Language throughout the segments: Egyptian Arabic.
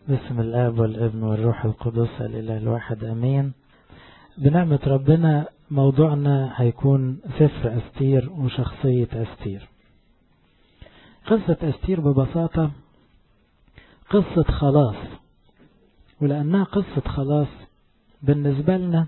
باسم الآب والابن والروح القدس الإله الواحد أمين بنعمة ربنا موضوعنا هيكون سفر أستير وشخصية أستير قصة أستير ببساطة قصة خلاص ولأنها قصة خلاص بالنسبة لنا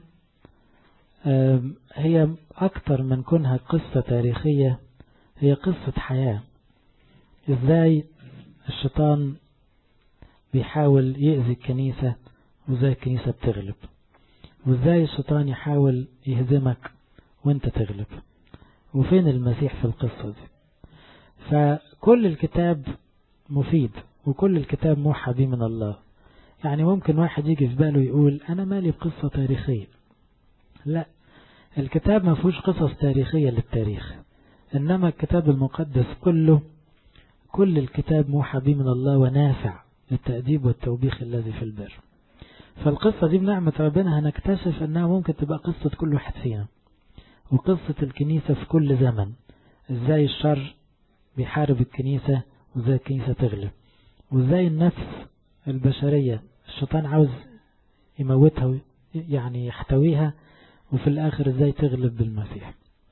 هي أكتر من كونها قصة تاريخية هي قصة حياة إزاي الشيطان بيحاول يأذي الكنيسة وإزاي الكنيسة بتغلب وإزاي الشيطان يحاول يهزمك وانت تغلب وفين المسيح في القصة دي فكل الكتاب مفيد وكل الكتاب موحى به من الله يعني ممكن واحد يجي في باله يقول أنا مالي بقصة تاريخية لا الكتاب ما فيهوش قصص تاريخية للتاريخ إنما الكتاب المقدس كله كل الكتاب موحى به من الله ونافع للتأديب والتوبيخ الذي في البر فالقصة دي بنعمة ربنا هنكتشف أنها ممكن تبقى قصة كل واحد فينا وقصة الكنيسة في كل زمن إزاي الشر بيحارب الكنيسة وإزاي الكنيسة تغلب وإزاي النفس البشرية الشيطان عاوز يموتها يعني يحتويها وفي الآخر إزاي تغلب بالمسيح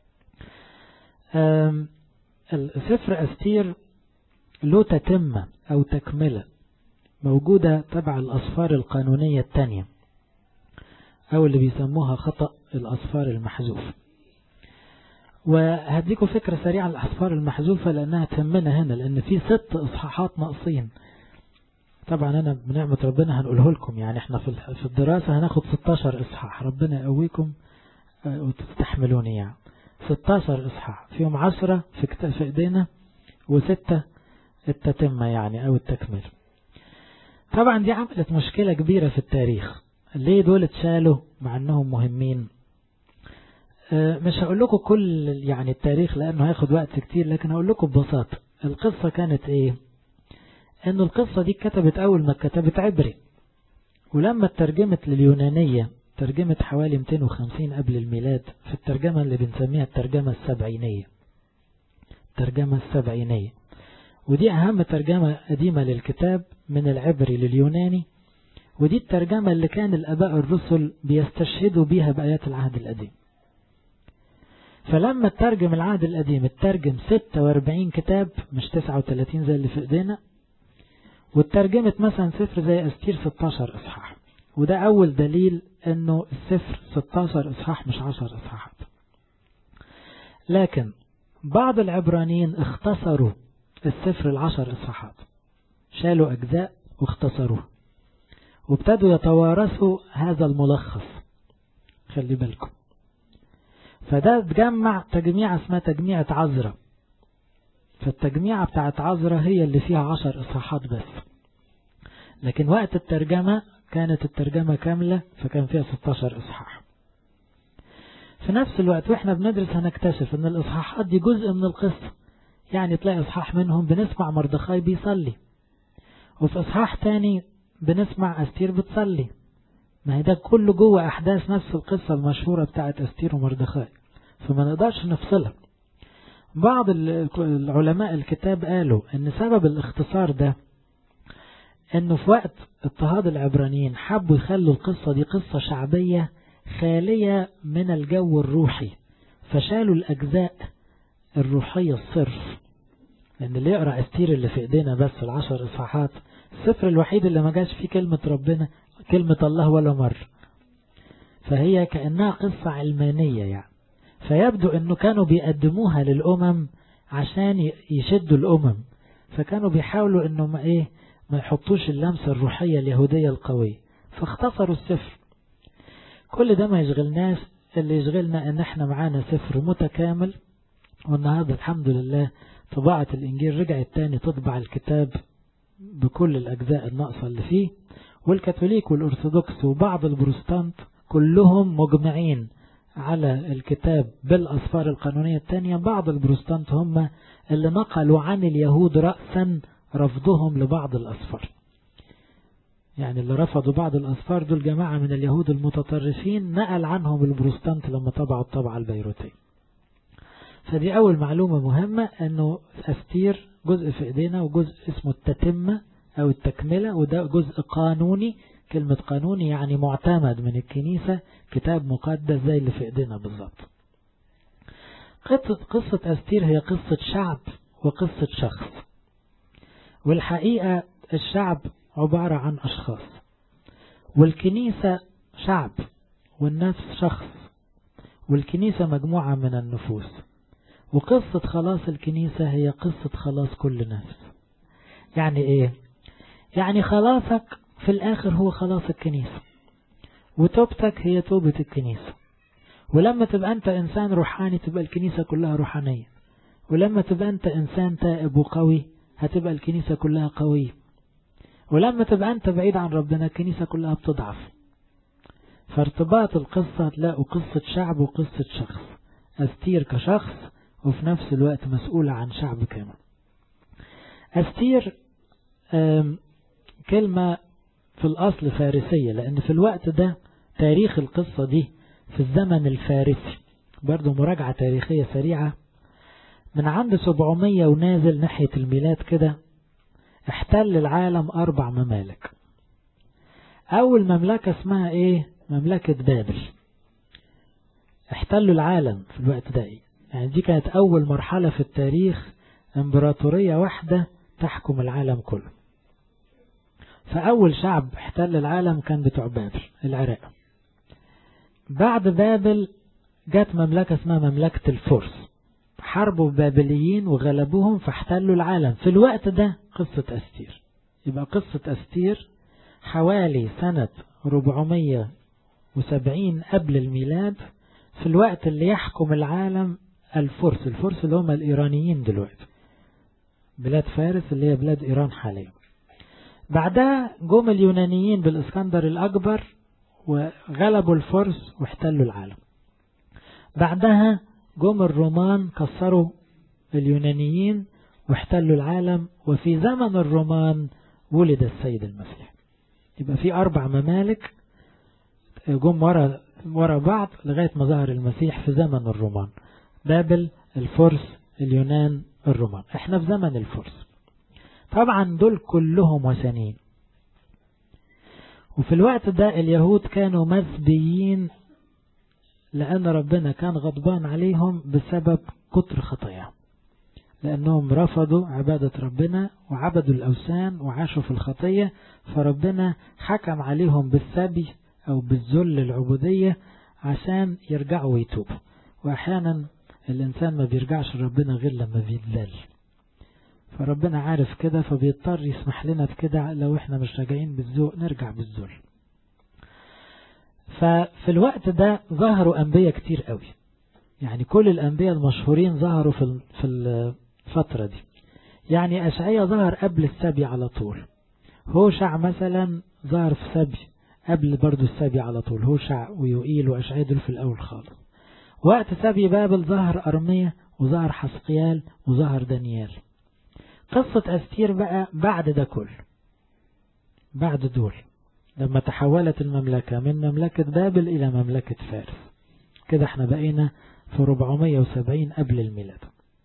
سفر أستير له تتمة أو تكملة موجودة تبع الأصفار القانونية التانية أو اللي بيسموها خطأ الأصفار المحذوف وهديكم فكرة سريعة عن الأصفار المحذوفة لأنها تهمنا هنا لأن في ست إصحاحات ناقصين طبعا أنا بنعمة ربنا هنقوله لكم يعني احنا في الدراسة هناخد 16 إصحاح ربنا يقويكم وتستحملوني يعني 16 إصحاح فيهم 10 في كتاب في إيدينا وستة التتمة يعني أو التكمل طبعا دي عملت مشكلة كبيرة في التاريخ ليه دول اتشالوا مع أنهم مهمين مش هقول لكم كل يعني التاريخ لأنه هياخد وقت كتير لكن هقول لكم ببساطة القصة كانت ايه انه القصة دي كتبت اول ما كتبت عبري ولما اترجمت لليونانية ترجمت حوالي 250 قبل الميلاد في الترجمة اللي بنسميها الترجمة السبعينية الترجمة السبعينية ودي أهم ترجمة قديمة للكتاب من العبري لليوناني ودي الترجمة اللي كان الأباء الرسل بيستشهدوا بيها بآيات العهد القديم فلما ترجم العهد القديم اترجم 46 كتاب مش 39 زي اللي في ايدينا واترجمت مثلا سفر زي أستير 16 إصحاح وده أول دليل أنه السفر 16 إصحاح مش 10 إصحاحات لكن بعض العبرانيين اختصروا السفر العشر إصحاحات شالوا أجزاء واختصروه وابتدوا يتوارثوا هذا الملخص خلي بالكم فده تجمع تجميع اسمها تجميعة عذرة فالتجميعة بتاعت عذرة هي اللي فيها عشر إصحاحات بس لكن وقت الترجمة كانت الترجمة كاملة فكان فيها 16 إصحاح في نفس الوقت وإحنا بندرس هنكتشف أن الإصحاحات دي جزء من القصة يعني تلاقي إصحاح منهم بنسمع مردخاي بيصلي وفي إصحاح تاني بنسمع أستير بتصلي ما هي ده كله جوه أحداث نفس القصة المشهورة بتاعت أستير ومردخاي فما نقدرش نفصلها بعض العلماء الكتاب قالوا ان سبب الاختصار ده انه في وقت اضطهاد العبرانيين حبوا يخلوا القصة دي قصة شعبية خالية من الجو الروحي فشالوا الاجزاء الروحية الصرف لان اللي يقرأ استير اللي في ايدينا بس العشر اصحاحات السفر الوحيد اللي ما جاش فيه كلمة ربنا كلمة الله ولا مرة فهي كأنها قصة علمانية يعني فيبدو انه كانوا بيقدموها للأمم عشان يشدوا الأمم فكانوا بيحاولوا انه ما ايه ما يحطوش اللمسة الروحية اليهودية القوية فاختصروا السفر كل ده ما يشغلناش اللي يشغلنا ان احنا معانا سفر متكامل والنهاردة الحمد لله طباعة الانجيل رجعت تاني تطبع الكتاب بكل الاجزاء الناقصة اللي فيه والكاثوليك والارثوذكس وبعض البروستانت كلهم مجمعين على الكتاب بالأصفار القانونية الثانية بعض البروستانت هم اللي نقلوا عن اليهود رأسا رفضهم لبعض الأصفار يعني اللي رفضوا بعض الأصفار دول جماعة من اليهود المتطرفين نقل عنهم البروستانت لما طبعوا الطبعة البيروتية فدي أول معلومة مهمة أنه أستير جزء في إيدينا وجزء اسمه التتمة أو التكملة وده جزء قانوني كلمة قانوني يعني معتمد من الكنيسة كتاب مقدس زي اللي في ايدينا بالظبط قصة أستير هي قصة شعب وقصة شخص والحقيقة الشعب عبارة عن أشخاص والكنيسة شعب والنفس شخص والكنيسة مجموعة من النفوس وقصة خلاص الكنيسة هي قصة خلاص كل نفس يعني ايه يعني خلاصك في الاخر هو خلاص الكنيسة وتوبتك هي توبة الكنيسة ولما تبقى انت انسان روحاني تبقى الكنيسة كلها روحانية ولما تبقى انت انسان تائب وقوي هتبقى الكنيسة كلها قوية ولما تبقى انت بعيد عن ربنا الكنيسة كلها بتضعف فارتباط القصة هتلاقوا قصة شعب وقصة شخص أستير كشخص وفي نفس الوقت مسؤولة عن شعب كامل أستير كلمة في الأصل فارسية لأن في الوقت ده تاريخ القصة دي في الزمن الفارسي برضو مراجعة تاريخية سريعة من عند 700 ونازل ناحية الميلاد كده احتل العالم أربع ممالك أول مملكة اسمها إيه مملكة بابل احتلوا العالم في الوقت ده يعني دي كانت أول مرحلة في التاريخ امبراطورية واحدة تحكم العالم كله فأول شعب احتل العالم كان بتوع بابل العراق بعد بابل جت مملكة اسمها مملكة الفرس حاربوا البابليين وغلبوهم فاحتلوا العالم في الوقت ده قصة أستير يبقى قصة أستير حوالي سنة 470 قبل الميلاد في الوقت اللي يحكم العالم الفرس الفرس اللي هم الإيرانيين دلوقتي بلاد فارس اللي هي بلاد إيران حاليا بعدها جم اليونانيين بالإسكندر الأكبر وغلبوا الفرس واحتلوا العالم بعدها جم الرومان كسروا اليونانيين واحتلوا العالم وفي زمن الرومان ولد السيد المسيح يبقى في أربع ممالك جم ورا ورا بعض لغاية ما ظهر المسيح في زمن الرومان بابل الفرس اليونان الرومان احنا في زمن الفرس طبعا دول كلهم وثنيين وفي الوقت ده اليهود كانوا مسبيين لأن ربنا كان غضبان عليهم بسبب كتر خطاياهم لأنهم رفضوا عبادة ربنا وعبدوا الأوثان وعاشوا في الخطية فربنا حكم عليهم بالسبي أو بالذل العبودية عشان يرجعوا ويتوبوا وأحيانا الإنسان ما بيرجعش ربنا غير لما بيتذل فربنا عارف كده فبيضطر يسمح لنا بكده لو احنا مش راجعين بالذوق نرجع بالذل ففي الوقت ده ظهروا أنبياء كتير قوي يعني كل الأنبياء المشهورين ظهروا في في الفترة دي يعني أشعية ظهر قبل السبي على طول هوشع مثلا ظهر في سبي قبل برضو السبي على طول هوشع ويوئيل وأشعية دول في الأول خالص وقت سبي بابل ظهر أرمية وظهر حسقيال وظهر دانيال قصة أستير بقى بعد ده كله بعد دول لما تحولت المملكة من مملكة بابل إلى مملكة فارس كده احنا بقينا في 470 قبل الميلاد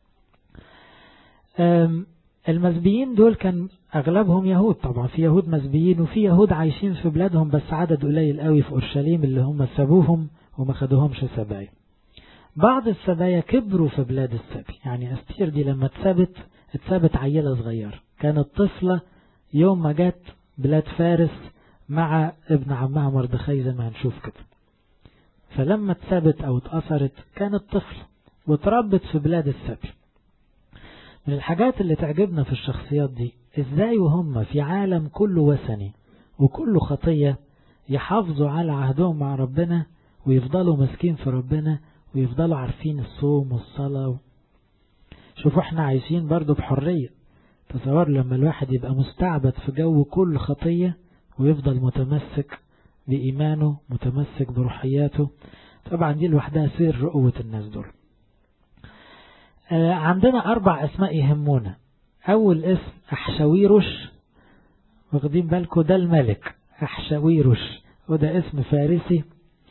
المزبيين دول كان أغلبهم يهود طبعا في يهود مزبيين وفي يهود عايشين في بلادهم بس عدد قليل قوي في أورشليم اللي هم سابوهم وما خدوهمش سبايا بعض السبايا كبروا في بلاد السبي يعني أستير دي لما اتثبت اتثبت عيلة صغيرة كانت طفلة يوم ما جت بلاد فارس مع ابن عمها مردخي زي ما هنشوف كده فلما اتثبت او اتأثرت كانت طفلة وتربت في بلاد السبي من الحاجات اللي تعجبنا في الشخصيات دي ازاي وهم في عالم كله وثني وكله خطية يحافظوا على عهدهم مع ربنا ويفضلوا مسكين في ربنا ويفضلوا عارفين الصوم والصلاة شوفوا احنا عايشين برضو بحرية تصور لما الواحد يبقى مستعبد في جو كل خطية ويفضل متمسك بإيمانه متمسك بروحياته طبعا دي لوحدها سر قوة الناس دول آه عندنا أربع أسماء يهمونا أول اسم أحشويرش واخدين بالكم ده الملك أحشويرش وده اسم فارسي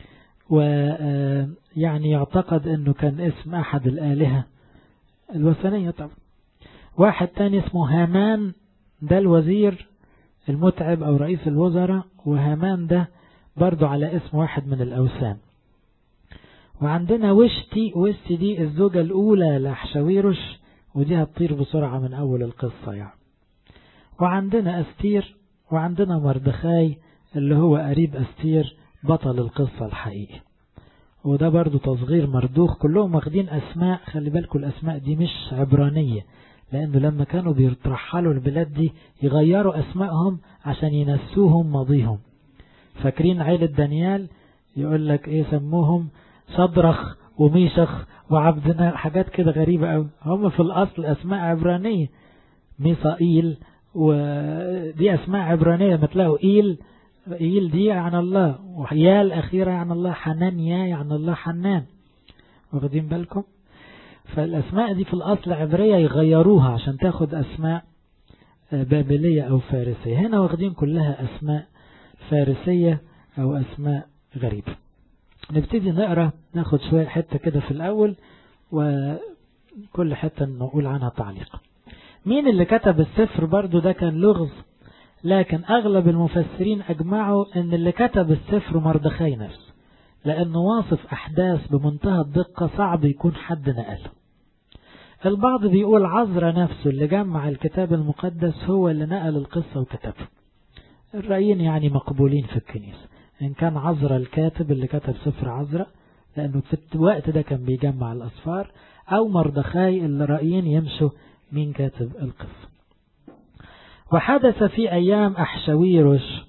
ويعني يعتقد أنه كان اسم أحد الآلهة الوثنية طبعا واحد تاني اسمه هامان ده الوزير المتعب أو رئيس الوزراء وهامان ده برضو على اسم واحد من الأوثان وعندنا وشتي وشتي دي الزوجة الأولى لأحشاويرش ودي هتطير بسرعة من أول القصة يعني وعندنا أستير وعندنا مردخاي اللي هو قريب أستير بطل القصة الحقيقي وده برضو تصغير مردوخ كلهم واخدين أسماء خلي بالكم الأسماء دي مش عبرانية لأنه لما كانوا بيترحلوا البلاد دي يغيروا أسمائهم عشان ينسوهم ماضيهم فاكرين عيلة دانيال يقول لك إيه سموهم صدرخ وميشخ وعبدنا حاجات كده غريبة أوي هم في الأصل أسماء عبرانية ميصائيل ودي أسماء عبرانية ما تلاقوا إيل إيل دي عن الله ويا الأخيرة عن الله حنانيا يعني الله حنان واخدين بالكم فالأسماء دي في الأصل عبرية يغيروها عشان تاخد أسماء بابلية أو فارسية هنا واخدين كلها أسماء فارسية أو أسماء غريبة نبتدي نقرأ ناخد شوية حتة كده في الأول وكل حتة نقول عنها تعليق مين اللي كتب السفر برضو ده كان لغز لكن أغلب المفسرين أجمعوا أن اللي كتب السفر مردخاي نفسه لأنه واصف أحداث بمنتهى الدقة صعب يكون حد نقله البعض بيقول عذرا نفسه اللي جمع الكتاب المقدس هو اللي نقل القصة وكتبه الرأيين يعني مقبولين في الكنيسة إن كان عذرا الكاتب اللي كتب سفر عذرا لأنه في الوقت ده كان بيجمع الأسفار أو مردخاي اللي رأيين يمشوا مين كاتب القصة وحدث في أيام أحشويرش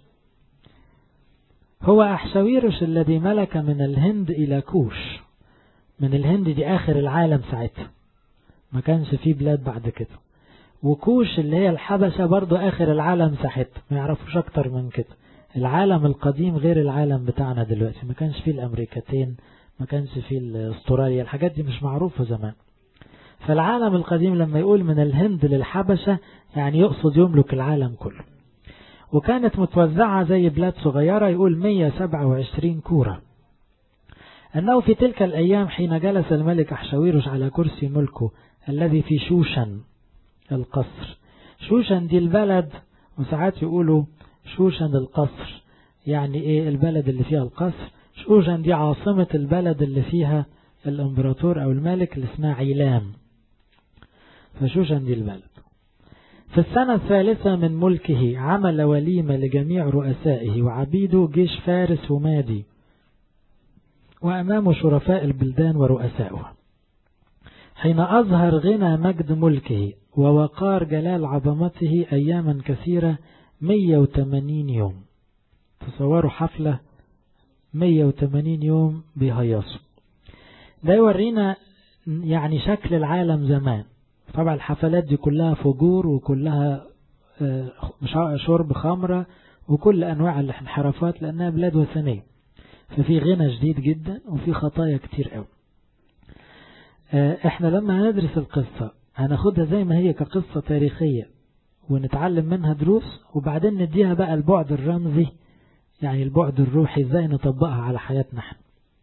هو أحشويرش الذي ملك من الهند إلى كوش من الهند دي آخر العالم ساعتها ما كانش فيه بلاد بعد كده وكوش اللي هي الحبشة برضو آخر العالم ساعتها ما يعرفوش أكتر من كده العالم القديم غير العالم بتاعنا دلوقتي ما كانش فيه الأمريكتين ما كانش فيه استراليا الحاجات دي مش معروفة زمان فالعالم القديم لما يقول من الهند للحبشة يعني يقصد يملك العالم كله وكانت متوزعة زي بلاد صغيرة يقول 127 كورة أنه في تلك الأيام حين جلس الملك أحشويرش على كرسي ملكه الذي في شوشن القصر شوشن دي البلد وساعات يقولوا شوشن القصر يعني ايه البلد اللي فيها القصر شوشن دي عاصمة البلد اللي فيها الامبراطور او الملك اللي اسمها عيلام فشوشن دي البلد في السنة الثالثة من ملكه عمل وليمة لجميع رؤسائه وعبيده جيش فارس ومادي وأمام شرفاء البلدان ورؤسائها حين أظهر غنى مجد ملكه ووقار جلال عظمته أياما كثيرة 180 يوم تصوروا حفلة 180 يوم بيهيصوا ده يورينا يعني شكل العالم زمان طبعا الحفلات دي كلها فجور وكلها شرب خمرة وكل أنواع الانحرافات لأنها بلاد وثنية ففي غنى شديد جدا وفي خطايا كتير قوي احنا لما هندرس القصة هناخدها زي ما هي كقصة تاريخية ونتعلم منها دروس وبعدين نديها بقى البعد الرمزي يعني البعد الروحي ازاي نطبقها على حياتنا احنا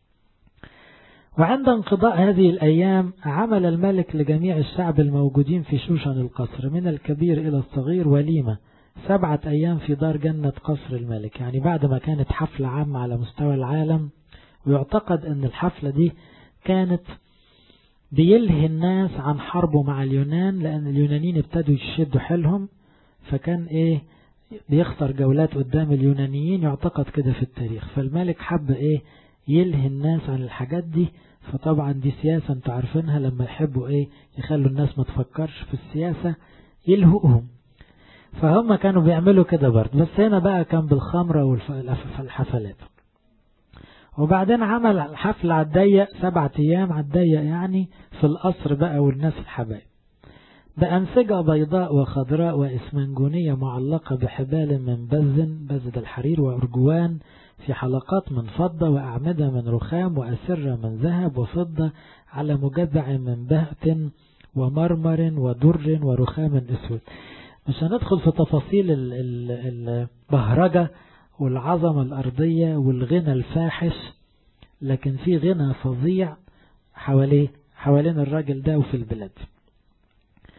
وعند انقضاء هذه الأيام عمل الملك لجميع الشعب الموجودين في شوشن القصر من الكبير إلى الصغير وليمة سبعة أيام في دار جنة قصر الملك يعني بعد ما كانت حفلة عامة على مستوى العالم ويعتقد أن الحفلة دي كانت بيلهي الناس عن حربه مع اليونان لأن اليونانيين ابتدوا يشدوا حيلهم فكان إيه بيخسر جولات قدام اليونانيين يعتقد كده في التاريخ فالملك حب إيه يلهي الناس عن الحاجات دي فطبعا دي سياسة انتوا عارفينها لما يحبوا ايه يخلوا الناس ما تفكرش في السياسة يلهوهم فهم كانوا بيعملوا كده برضه بس هنا بقى كان بالخمرة والحفلات وبعدين عمل حفلة على الضيق سبعة أيام على الضيق يعني في القصر بقى والناس الحبايب بأنسجة بيضاء وخضراء وإسمنجونية معلقة بحبال من بزن بزد الحرير وأرجوان في حلقات من فضة وأعمدة من رخام وأسرة من ذهب وفضة على مجدع من بهت ومرمر ودر ورخام أسود مش هندخل في تفاصيل البهرجة والعظمة الأرضية والغنى الفاحش لكن في غنى فظيع حواليه حوالين الراجل ده وفي البلاد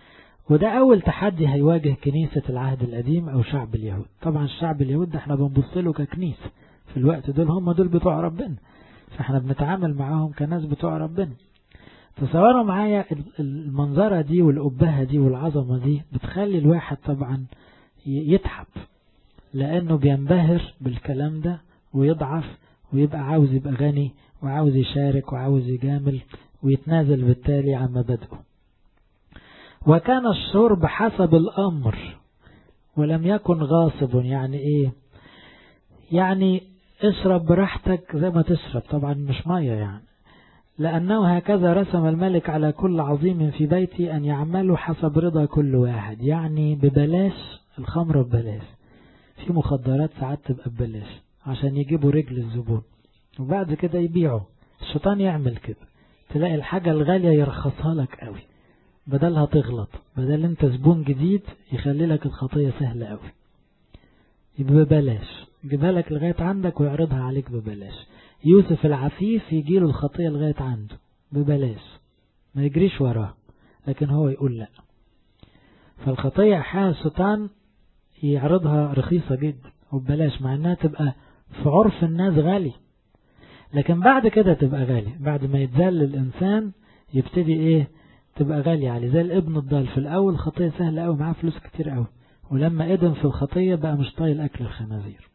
وده أول تحدي هيواجه كنيسة العهد القديم أو شعب اليهود طبعا الشعب اليهود ده احنا بنبص له ككنيسة في الوقت دول هم دول بتوع ربنا فاحنا بنتعامل معاهم كناس بتوع ربنا تصوروا معايا المنظرة دي والأبهة دي والعظمة دي بتخلي الواحد طبعا يتعب لأنه بينبهر بالكلام ده ويضعف ويبقى عاوز يبقى غني وعاوز يشارك وعاوز يجامل ويتنازل بالتالي عن مبادئه وكان الشرب حسب الأمر ولم يكن غاصب يعني إيه يعني اشرب براحتك زي ما تشرب طبعا مش مية يعني لأنه هكذا رسم الملك على كل عظيم في بيتي أن يعملوا حسب رضا كل واحد يعني ببلاش الخمرة ببلاش في مخدرات ساعات تبقى ببلاش عشان يجيبوا رجل الزبون وبعد كده يبيعوا الشيطان يعمل كده تلاقي الحاجة الغالية يرخصها لك قوي بدلها تغلط بدل انت زبون جديد يخلي لك الخطية سهلة قوي يبقى ببلاش يجيبها لك لغاية عندك ويعرضها عليك ببلاش يوسف العفيف يجيله الخطية لغاية عنده ببلاش ما يجريش وراه لكن هو يقول لا فالخطية أحيانا الشيطان يعرضها رخيصة جدا وببلاش مع انها تبقى في عرف الناس غالي لكن بعد كده تبقى غالي بعد ما يتذل الإنسان يبتدي إيه تبقى غالية عليه زي الابن الضال في الأول خطية سهلة أوي معاه فلوس كتير أوي ولما قدم في الخطية بقى مش طايل أكل الخنازير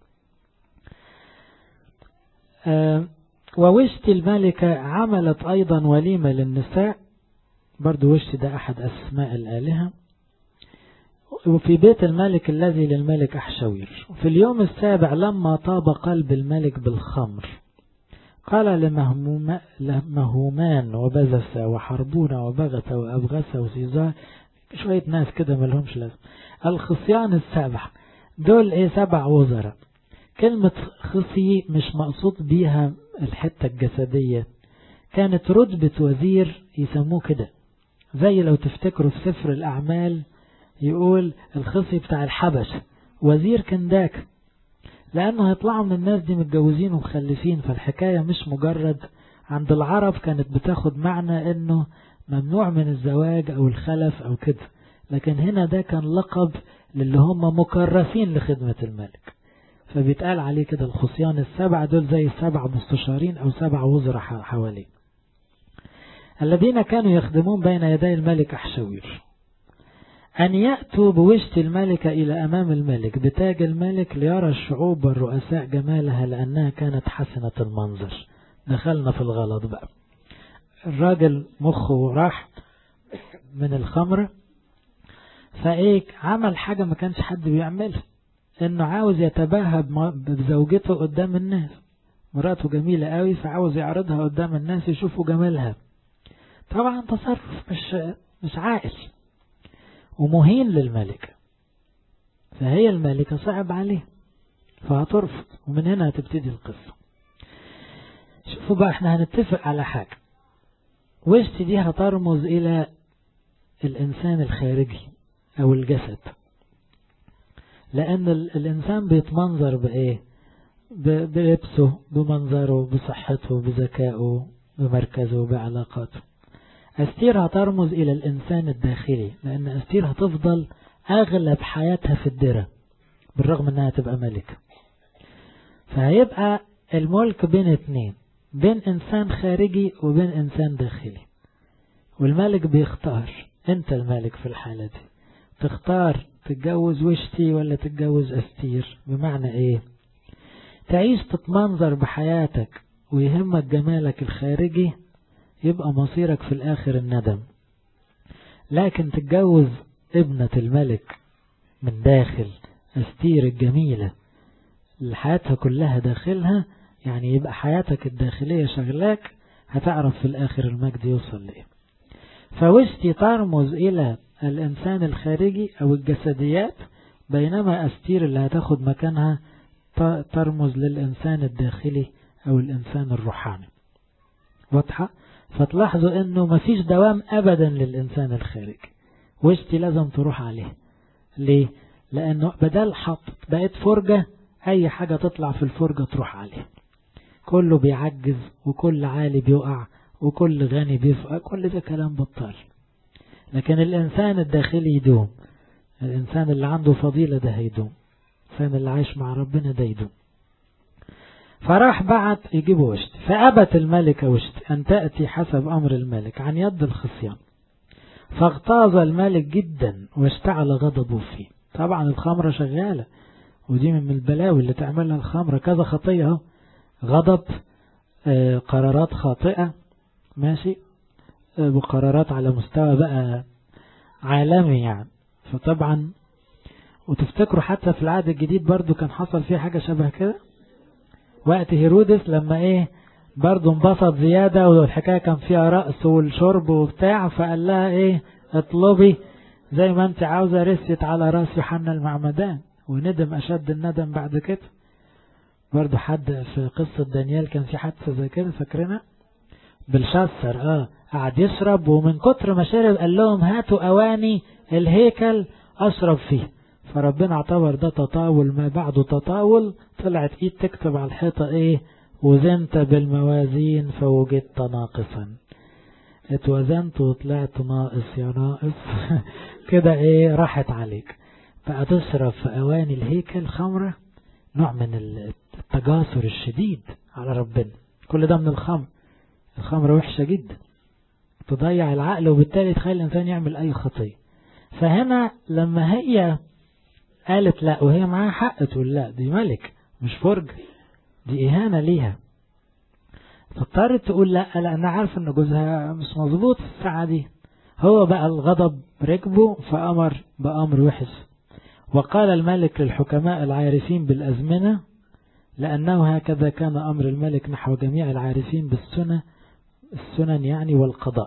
آه ووشتي الملكة عملت أيضا وليمة للنساء برضو وشتي ده أحد أسماء الآلهة وفي بيت الملك الذي للملك أحشوير في اليوم السابع لما طاب قلب الملك بالخمر قال لمهومان وبزس وحربون وبغت وأبغس وسيزار شوية ناس كده ملهمش لازم الخصيان السبع دول ايه سبع وزراء كلمة خصي مش مقصود بيها الحتة الجسدية كانت رتبة وزير يسموه كده زي لو تفتكروا في سفر الأعمال يقول الخصي بتاع الحبش وزير كنداك لأنه هيطلعوا من الناس دي متجوزين ومخلفين فالحكاية مش مجرد عند العرب كانت بتاخد معنى انه ممنوع من الزواج او الخلف او كده لكن هنا ده كان لقب للي هم مكرسين لخدمة الملك فبيتقال عليه كده الخصيان السبع دول زي السبع مستشارين او سبع وزراء حواليه الذين كانوا يخدمون بين يدي الملك أحشوير أن يأتوا بوشت الملكة إلى أمام الملك بتاج الملك ليرى الشعوب والرؤساء جمالها لأنها كانت حسنة المنظر دخلنا في الغلط بقى الراجل مخه راح من الخمر فايه عمل حاجة ما كانش حد بيعملها انه عاوز يتباهى بزوجته قدام الناس مراته جميلة قوي فعاوز يعرضها قدام الناس يشوفوا جمالها طبعا تصرف مش مش عاقل ومهين للملكة فهي الملكة صعب عليه فهترفض ومن هنا هتبتدي القصة شوفوا بقى احنا هنتفق على حاجة وشت دي هترمز إلى الإنسان الخارجي أو الجسد لأن الإنسان بيتمنظر بإيه بلبسه بمنظره بصحته بذكائه بمركزه بعلاقاته أستير هترمز إلى الإنسان الداخلي لأن أستير هتفضل أغلب حياتها في الدرة بالرغم أنها تبقى ملكة فهيبقى الملك بين اتنين بين إنسان خارجي وبين إنسان داخلي والملك بيختار أنت الملك في الحالة دي تختار تتجوز وشتي ولا تتجوز أستير بمعنى إيه تعيش تتمنظر بحياتك ويهمك جمالك الخارجي يبقى مصيرك في الآخر الندم لكن تتجوز ابنة الملك من داخل أستير الجميلة اللي حياتها كلها داخلها يعني يبقى حياتك الداخلية شغلاك هتعرف في الآخر المجد يوصل لإيه فوشتي ترمز إلى الإنسان الخارجي أو الجسديات بينما أستير اللي هتاخد مكانها ترمز للإنسان الداخلي أو الإنسان الروحاني واضحة؟ فتلاحظوا انه مفيش دوام ابدا للانسان الخارجي وشتي لازم تروح عليه ليه لانه بدل حطت بقت فرجة اي حاجة تطلع في الفرجة تروح عليه كله بيعجز وكل عالي بيقع وكل غني بيفقع كل ده كلام بطال لكن الإنسان الداخلي يدوم الإنسان اللي عنده فضيلة ده هيدوم الإنسان اللي عايش مع ربنا ده يدوم فراح بعت يجيبه وشت فأبت الملكة وشت أن تأتي حسب أمر الملك عن يد الخصيان فاغتاظ الملك جدا واشتعل غضبه فيه طبعا الخمرة شغالة ودي من البلاوي اللي تعملها الخمرة كذا خطية اهو غضب آه قرارات خاطئة ماشي آه وقرارات على مستوى بقى عالمي يعني فطبعا وتفتكروا حتى في العهد الجديد برضو كان حصل فيه حاجة شبه كده وقت هيرودس لما ايه برضو انبسط زيادة والحكاية كان فيها رأس والشرب وبتاع فقال لها ايه اطلبي زي ما انت عاوزة رست على راس يوحنا المعمدان وندم اشد الندم بعد كده برضو حد في قصة دانيال كان في حادثة زي كده فاكرينها بالشسر اه قعد يشرب ومن كتر ما شرب قال لهم هاتوا اواني الهيكل اشرب فيه فربنا اعتبر ده تطاول ما بعده تطاول طلعت ايد تكتب على الحيطة ايه وزنت بالموازين فوجدت ناقصا اتوزنت وطلعت ناقص يا ناقص كده ايه راحت عليك بقى تشرب في اواني الهيكل خمرة نوع من التجاسر الشديد على ربنا كل ده من الخمر الخمرة وحشة جدا تضيع العقل وبالتالي تخلي الانسان يعمل اي خطية فهنا لما هي قالت لا وهي معاها حق تقول لا دي ملك مش فرج دي إهانة ليها فاضطرت تقول لا لا أنا عارف إن جوزها مش مظبوط في الساعة دي هو بقى الغضب ركبه فأمر بأمر وحش وقال الملك للحكماء العارفين بالأزمنة لأنه هكذا كان أمر الملك نحو جميع العارفين بالسنة السنن يعني والقضاء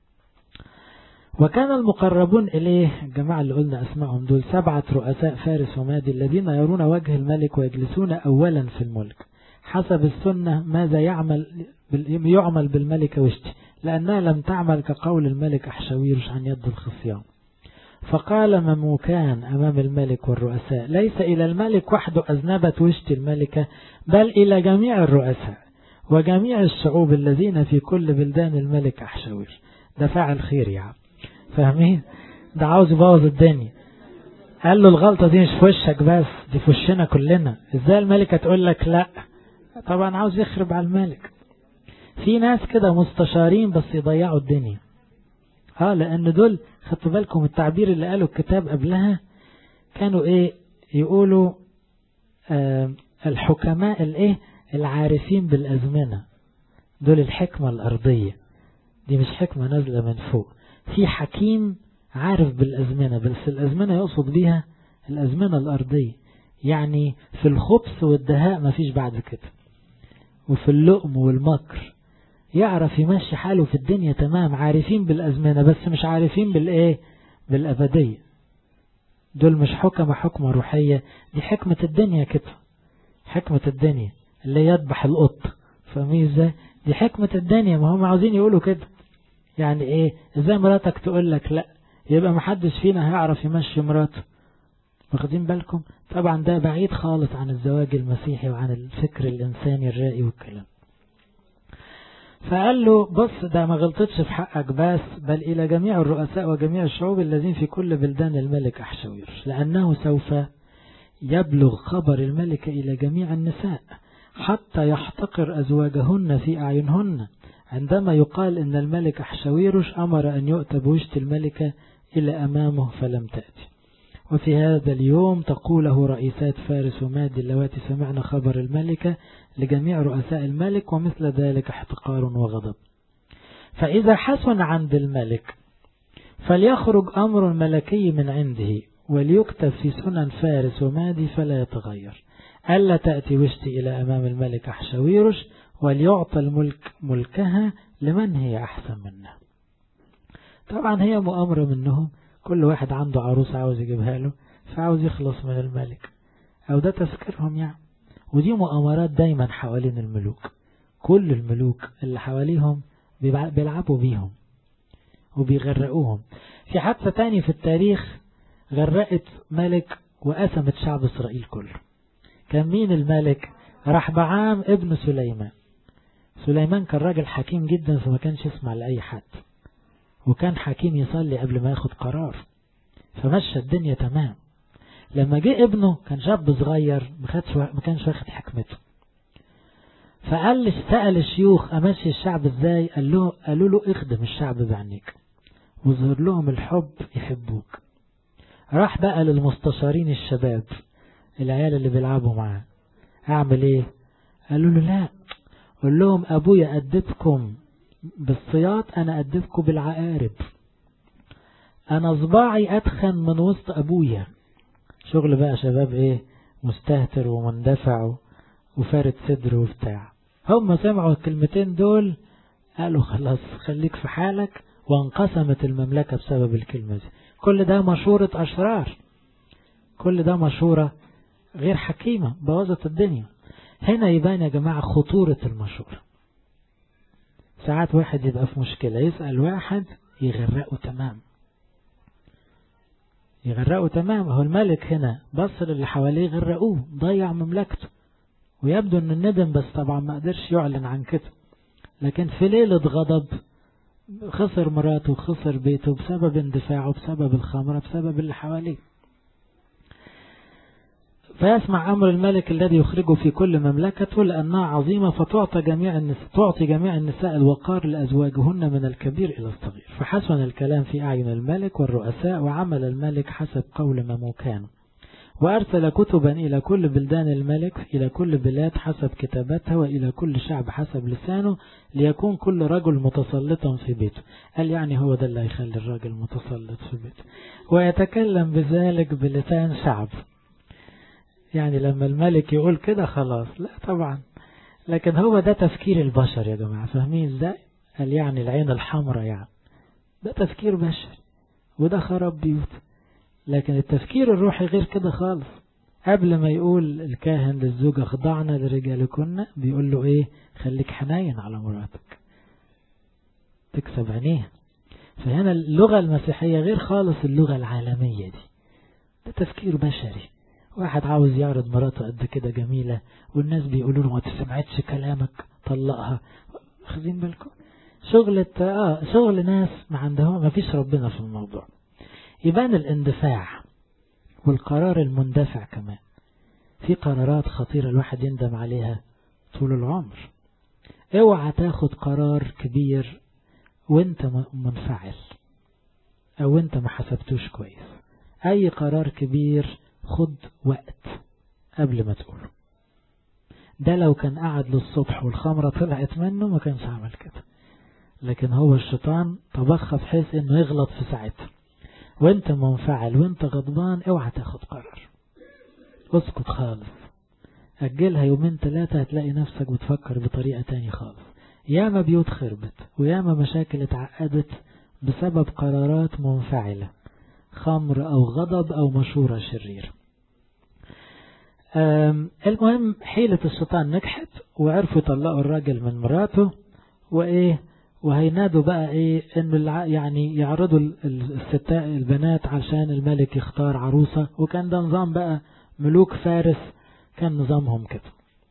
وكان المقربون إليه الجماعة اللي قلنا أسمائهم دول سبعة رؤساء فارس ومادي الذين يرون وجه الملك ويجلسون أولا في الملك حسب السنة ماذا يعمل يعمل بالملكة وشتي لأنها لم تعمل كقول الملك أحشويرش عن يد الخصيان فقال مموكان أمام الملك والرؤساء ليس إلى الملك وحده أذنبت وشتي الملكة بل إلى جميع الرؤساء وجميع الشعوب الذين في كل بلدان الملك أحشوير ده فاعل خير يعني فاهمين ده عاوز يبوظ الدنيا قال له الغلطة دي مش في وشك بس دي في وشنا كلنا ازاي الملكة تقول لك لا طبعا عاوز يخرب على الملك في ناس كده مستشارين بس يضيعوا الدنيا اه لان دول خدتوا بالكم التعبير اللي قاله الكتاب قبلها كانوا ايه يقولوا آه الحكماء الايه العارفين بالازمنة دول الحكمة الارضية دي مش حكمة نازلة من فوق في حكيم عارف بالأزمنة بس الأزمنة يقصد بيها الأزمنة الأرضية يعني في الخبث والدهاء ما فيش بعد كده وفي اللؤم والمكر يعرف يمشي حاله في الدنيا تمام عارفين بالأزمنة بس مش عارفين بالإيه بالأبدية دول مش حكمة حكمة روحية دي حكمة الدنيا كده حكمة الدنيا اللي يذبح القط فاهمين ازاي دي حكمة الدنيا ما هم عاوزين يقولوا كده يعني ايه ازاي مراتك تقول لك لا يبقى محدش فينا هيعرف يمشي مراته واخدين بالكم طبعا ده بعيد خالص عن الزواج المسيحي وعن الفكر الانساني الرائي والكلام فقال له بص ده ما غلطتش في حقك بس بل إلى جميع الرؤساء وجميع الشعوب الذين في كل بلدان الملك أحشوير لأنه سوف يبلغ خبر الملك إلى جميع النساء حتى يحتقر أزواجهن في أعينهن عندما يقال إن الملك أحشويرش أمر أن يؤتى بوجه الملكة إلى أمامه فلم تأتي وفي هذا اليوم تقوله رئيسات فارس ومادي اللواتي سمعنا خبر الملكة لجميع رؤساء الملك ومثل ذلك احتقار وغضب فإذا حسن عند الملك فليخرج أمر ملكي من عنده وليكتب في سنن فارس ومادي فلا يتغير ألا تأتي وشتي إلى أمام الملك أحشويرش وليعطى الملك ملكها لمن هي أحسن منها طبعا هي مؤامرة منهم كل واحد عنده عروس عاوز يجيبها له فعاوز يخلص من الملك أو ده تفكيرهم يعني ودي مؤامرات دايما حوالين الملوك كل الملوك اللي حواليهم بيلعبوا بيهم وبيغرقوهم في حادثة تاني في التاريخ غرقت ملك وقسمت شعب إسرائيل كله كان مين الملك رحبعام ابن سليمان سليمان كان راجل حكيم جدا فما كانش يسمع لأي حد وكان حكيم يصلي قبل ما ياخد قرار فمشى الدنيا تمام لما جه ابنه كان شاب صغير ما كانش واخد حكمته فقال سأل الشيوخ أمشي الشعب ازاي قال له قالوا له اخدم الشعب بعينيك وظهر لهم الحب يحبوك راح بقى للمستشارين الشباب العيال اللي بيلعبوا معاه اعمل ايه قالوا له لا قول لهم ابويا ادبكم بالصياط انا ادبكم بالعقارب انا صباعي اتخن من وسط ابويا شغل بقى شباب ايه مستهتر ومندفع وفارد صدره وبتاع هم سمعوا الكلمتين دول قالوا خلاص خليك في حالك وانقسمت المملكة بسبب الكلمة دي كل ده مشورة أشرار كل ده مشورة غير حكيمة بوظت الدنيا هنا يبان يا جماعة خطورة المشورة ساعات واحد يبقى في مشكلة يسأل واحد يغرقه تمام يغرقه تمام هو الملك هنا بص للي حواليه غرقوه ضيع مملكته ويبدو ان الندم بس طبعا ما قدرش يعلن عن كده لكن في ليلة غضب خسر مراته خسر بيته بسبب اندفاعه بسبب الخمرة بسبب اللي حواليه فيسمع أمر الملك الذي يخرجه في كل مملكته لأنها عظيمة فتعطى جميع النساء تعطي جميع النساء الوقار لأزواجهن من الكبير إلى الصغير فحسن الكلام في أعين الملك والرؤساء وعمل الملك حسب قول مموكانه وأرسل كتبا إلى كل بلدان الملك إلى كل بلاد حسب كتاباتها وإلى كل شعب حسب لسانه ليكون كل رجل متسلطا في بيته قال يعني هو ده اللي هيخلي الراجل متسلط في بيته ويتكلم بذلك بلسان شعب يعني لما الملك يقول كده خلاص لا طبعا لكن هو ده تفكير البشر يا جماعة فاهمين ازاي قال يعني العين الحمراء يعني ده تفكير بشري وده خراب بيوت لكن التفكير الروحي غير كده خالص قبل ما يقول الكاهن للزوجة خضعنا لرجالكن بيقول له ايه خليك حنين على مراتك تكسب عينيها فهنا اللغة المسيحية غير خالص اللغة العالمية دي ده تفكير بشري واحد عاوز يعرض مراته قد كده جميلة والناس بيقولوا له ما تسمعتش كلامك طلقها خذين بالكم شغلة اه شغل ناس ما عندهم ما فيش ربنا في الموضوع يبان الاندفاع والقرار المندفع كمان في قرارات خطيرة الواحد يندم عليها طول العمر اوعى تاخد قرار كبير وانت منفعل او انت ما حسبتوش كويس اي قرار كبير خد وقت قبل ما تقوله ده لو كان قعد للصبح والخمرة طلعت منه ما كانش عمل كده لكن هو الشيطان طبخها بحيث انه يغلط في ساعتها وانت منفعل وانت غضبان اوعى تاخد قرار اسكت خالص اجلها يومين ثلاثة هتلاقي نفسك بتفكر بطريقة تاني خالص ياما بيوت خربت وياما مشاكل اتعقدت بسبب قرارات منفعلة خمر او غضب او مشورة شريرة المهم حيلة الشيطان نجحت وعرفوا يطلقوا الراجل من مراته وايه وهينادوا بقى ايه انه يعني يعرضوا الستاء البنات عشان الملك يختار عروسة وكان ده نظام بقى ملوك فارس كان نظامهم كده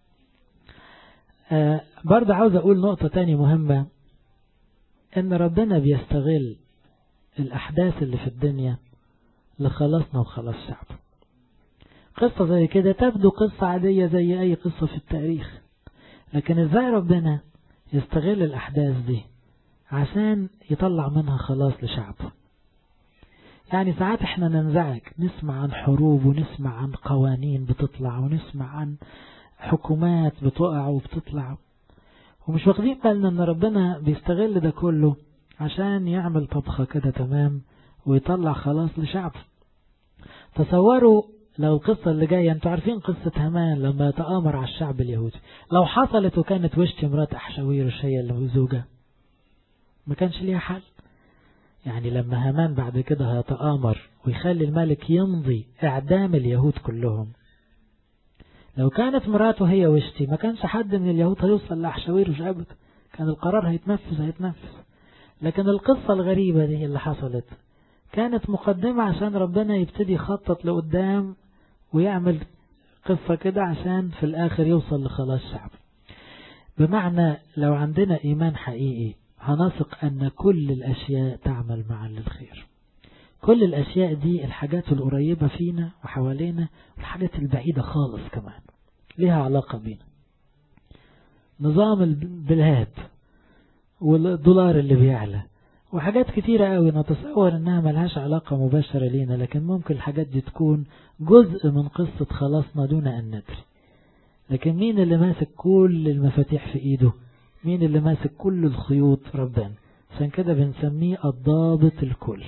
آه برضه عاوز اقول نقطة تاني مهمة ان ربنا بيستغل الاحداث اللي في الدنيا لخلاصنا وخلاص شعبه قصة زي كده تبدو قصة عادية زي اي قصة في التاريخ لكن ازاي ربنا يستغل الاحداث دي عشان يطلع منها خلاص لشعبه يعني ساعات احنا ننزعج نسمع عن حروب ونسمع عن قوانين بتطلع ونسمع عن حكومات بتقع وبتطلع ومش واخدين بالنا ان ربنا بيستغل ده كله عشان يعمل طبخة كده تمام ويطلع خلاص لشعبه تصوروا لو القصة اللي جاية انتوا عارفين قصة همان لما يتآمر على الشعب اليهودي لو حصلت وكانت وشتي مرات أحشاويرش هي اللي زوجة ما كانش ليها حل يعني لما هامان بعد كده هيتآمر ويخلي الملك يمضي إعدام اليهود كلهم لو كانت مراته هي وشتي ما كانش حد من اليهود هيوصل لأحشاويرش أبدا كان القرار هيتنفذ هيتنفذ لكن القصة الغريبة دي اللي حصلت كانت مقدمة عشان ربنا يبتدي يخطط لقدام ويعمل قصة كده عشان في الآخر يوصل لخلاص شعب بمعنى لو عندنا إيمان حقيقي هنثق أن كل الأشياء تعمل معا للخير كل الأشياء دي الحاجات القريبة فينا وحوالينا والحاجات البعيدة خالص كمان لها علاقة بينا نظام البلاد والدولار اللي بيعلى وحاجات كتيرة قوي نتصور انها ملهاش علاقة مباشرة لينا لكن ممكن الحاجات دي تكون جزء من قصة خلاصنا دون ان ندري لكن مين اللي ماسك كل المفاتيح في ايده مين اللي ماسك كل الخيوط ربنا عشان كده بنسميه الضابط الكل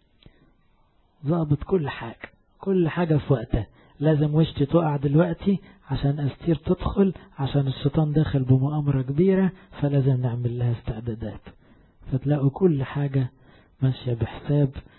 ضابط كل حاجة كل حاجة في وقتها لازم وشتي تقع دلوقتي عشان أستير تدخل عشان الشيطان داخل بمؤامرة كبيرة فلازم نعمل لها استعدادات فتلاقوا كل حاجة ماشية بحساب